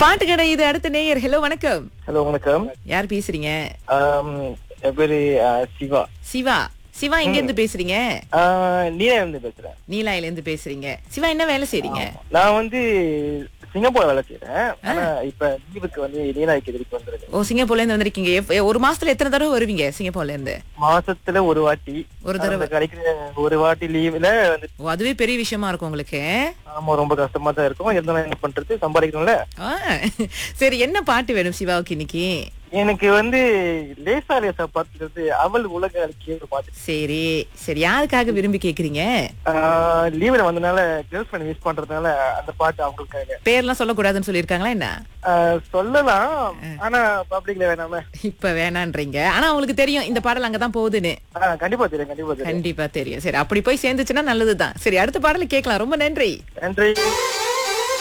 பாட்டு கடை இது அடுத்த நேயர் ஹலோ வணக்கம் ஹலோ வணக்கம் யார் பேசுறீங்க ஆம், என் பேரு ஆ, சிவா சிவா சிவா எங்க இருந்து பேசுறீங்க ஆ, நீலா இருந்து பேசுறேன் நீலாயில இருந்து பேசுறீங்க சிவா என்ன வேலை செய்றீங்க நான் வந்து சிங்கப்பூர் வேலை செய்யறேன் ஆனா இப்ப லீவுக்கு வந்து நீலாய்க்கு திருப்பி வந்திருக்கேன் ஓ சிங்கப்பூர்ல இருந்து வந்திருக்கீங்க எப்- ஒரு மாசத்துல எத்தனை தடவை வருவீங்க சிங்கப்பூர்ல இருந்து மாசத்துல ஒரு வாட்டி ஒரு தடவை. அந்த கிடைக்கிற ஒரு வாட்டி லீவுல வந்து ஓ அதுவே பெரிய விஷயமா இருக்கும் உங்களுக்கு ஆமா ரொம்ப கஷ்டமா தான் இருக்கும் இருந்தாலும் என்ன பண்றது சம்பாதிக்கணும்ல ஆ, சரி என்ன பாட்டு வேணும் சிவாவுக்கு இன்னைக்கு எனக்கு வந்து லேசா லேசா பாத்துக்கிறது அவள் உலக அழகிய ஒரு பாட்டு சரி சரி யாருக்காக விரும்பி கேக்குறீங்க லீவுல வந்தனால கேர்ள் ஃபிரெண்ட் மிஸ் பண்றதுனால அந்த பாட்டு அவங்களுக்காக பேர்லாம் சொல்லக்கூடாதுன்னு சொல்லியிருக்காங்களா என்ன ஆ, சொல்லலாம் ஆனா பப்ளிக்ல வேணாம இப்ப வேணான்றீங்க ஆனா அவங்களுக்கு தெரியும் இந்த பாடல் அங்கதான் போகுதுன்னு ஆ, கண்டிப்பா தெரியும் கண்டிப்பா தெரியும் கண்டிப்பா தெரியும் சரி அப்படி போய் சேர்ந்துச்சுன்னா நல்லதுதான் சரி அடுத்த பாடல கேட்கலாம் ரொம்ப நன்றி நன்றி